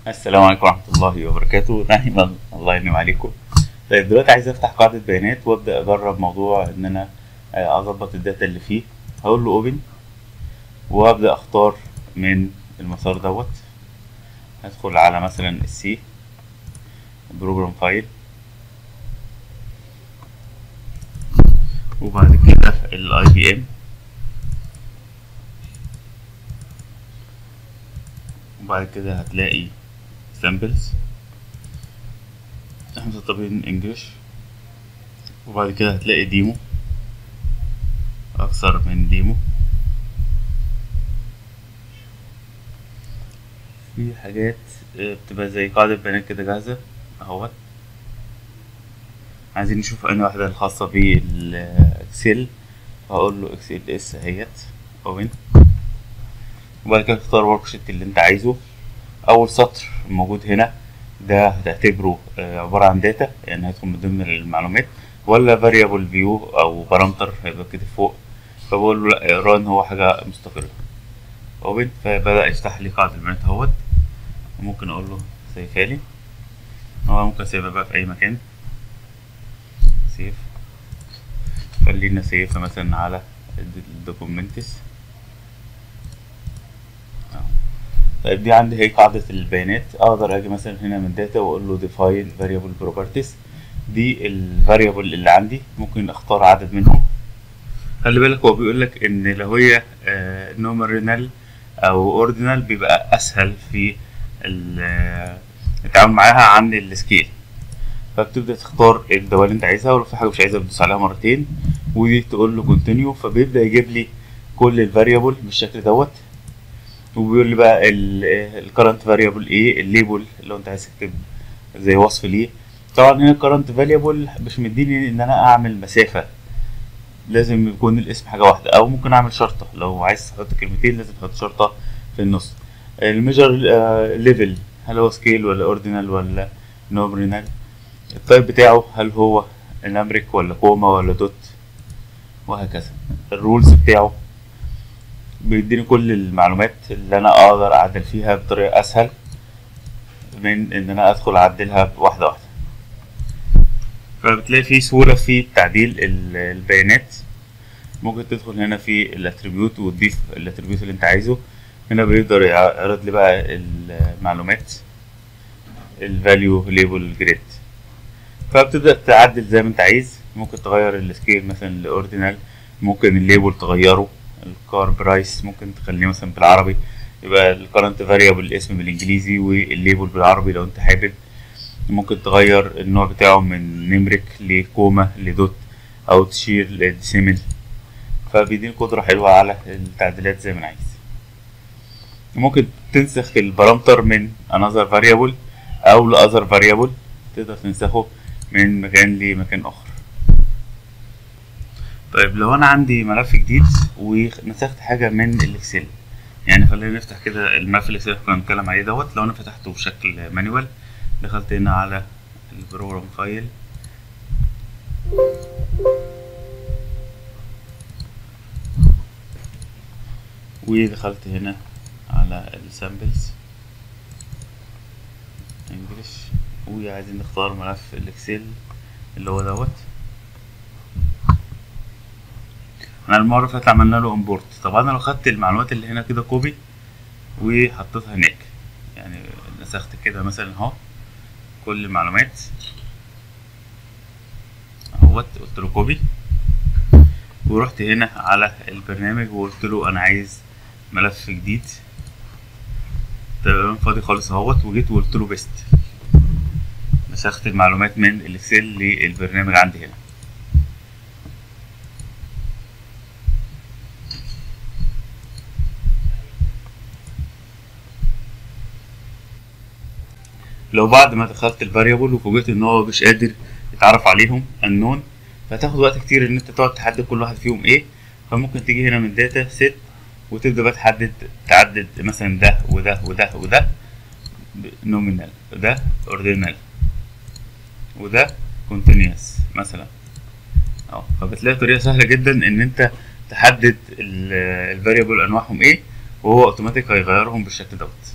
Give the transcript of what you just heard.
السلام عليكم ورحمة الله وبركاته نعم الله ينعم عليكم طيب دلوقتي عايز افتح قاعدة بيانات وابدأ اجرب موضوع ان انا آه، اظبط الداتا اللي فيه هقول له اوبن وابدأ اختار من المسار دوت هدخل على مثلا السي بروجرام فايل وبعد كده الاي بي ام وبعد كده هتلاقي samples احنا مسطبين انجلش وبعد كده هتلاقي ديمو اكثر من ديمو في حاجات آه، بتبقى زي قاعدة بيانات كده جاهزة اهوت عايزين نشوف انهي واحدة الخاصة بالاكسل هقول له اكسل اس اهيت اوبن وبعد كده تختار ورك شيت اللي انت عايزه اول سطر موجود هنا ده هتعتبره آه، عبارة عن داتا يعني هيدخل من ضمن المعلومات ولا variable view او بارامتر هيبقى كده فوق فبقول له لا ران هو حاجة مستقلة اوبن فبدأ يفتح لي قاعدة البيانات اهوت ممكن اقول له سيفها لي هو ممكن اسيبها بقى في اي مكان سيف خلينا سيفها مثلا على الدوكومنتس طيب دي عندي هي قاعدة البيانات اقدر اجي مثلا هنا من داتا واقول له define variable properties دي الفاريبل اللي عندي ممكن اختار عدد منهم خلي بالك هو بيقول لك ان لو هي نوميرال او اوردينال بيبقى اسهل في ال- آه، التعامل معاها عن السكيل فبتبدا تختار الدوال اللي انت عايزها ولو في حاجه مش عايزها بتدوس عليها مرتين ودي تقول له كونتينيو فبيبدا يجيب لي كل الفاريبل بالشكل دوت وبيقول لي بقى الكرنت فاريبل ايه الليبل لو انت عايز تكتب زي وصف ليه طبعا هنا الكرنت فاريبل مش مديني ان انا اعمل مسافه لازم يكون الاسم حاجه واحده او ممكن اعمل شرطه لو عايز تحط كلمتين لازم تحط شرطه في النص الميجر ليفل هل هو سكيل ولا اوردينال ولا نومرينال التايب بتاعه هل هو الامريك ولا كوما ولا دوت وهكذا الرولز بتاعه بيديني كل المعلومات اللي انا اقدر اعدل فيها بطريقه اسهل من ان انا ادخل اعدلها واحده واحده فبتلاقي في سهوله في تعديل ال- البيانات ممكن تدخل هنا في الاتريبيوت وتضيف الاتريبيوت اللي انت عايزه هنا بيقدر يعرض لي بقى المعلومات الفاليو ليبل جريد فبتبدا تعدل زي ما انت عايز ممكن تغير السكيل مثلا لاوردينال ممكن الليبل تغيره الكار برايس ممكن تخليه مثلا بالعربي يبقى الكرنت فاريبل الاسم بالانجليزي والليبل بالعربي لو انت حابب ممكن تغير النوع بتاعه من نمرك لكوما لدوت او تشير لديسيمل فبيديني قدرة حلوة على التعديلات زي ما انا عايز ممكن تنسخ البارامتر من another variable او ل other variable تقدر تنسخه من مكان لمكان اخر طيب لو انا عندي ملف جديد ونسخت حاجة من الاكسل يعني خلينا نفتح كده الملف الاكسل اللي كنا بنتكلم عليه دوت لو انا فتحته بشكل مانيوال دخلت هنا على البروجرام فايل ودخلت هنا على السامبلز انجلش وعايزين نختار ملف الاكسل اللي هو دوت انا المره اللي فاتت عملنا له امبورت طب انا لو خدت المعلومات اللي هنا كده كوبي وحطيتها هناك يعني نسخت كده مثلا اهو كل المعلومات اهوت قلت له كوبي ورحت هنا على البرنامج وقلت له انا عايز ملف جديد تمام فاضي خالص اهوت وجيت وقلت له بيست نسخت المعلومات من الاكسل للبرنامج عندي هنا لو بعد ما دخلت الفاريبل وفوجئت ان هو مش قادر يتعرف عليهم النون فهتاخد وقت كتير ان انت تقعد تحدد كل واحد فيهم ايه فممكن تيجي هنا من داتا سيت وتبدا بقى تحدد تعدد مثلا ده وده وده وده نومينال ده اوردينال وده كونتينيوس مثلا اه فبتلاقي طريقه سهله جدا ان انت تحدد الفاريبل انواعهم ايه وهو اوتوماتيك هيغيرهم بالشكل دوت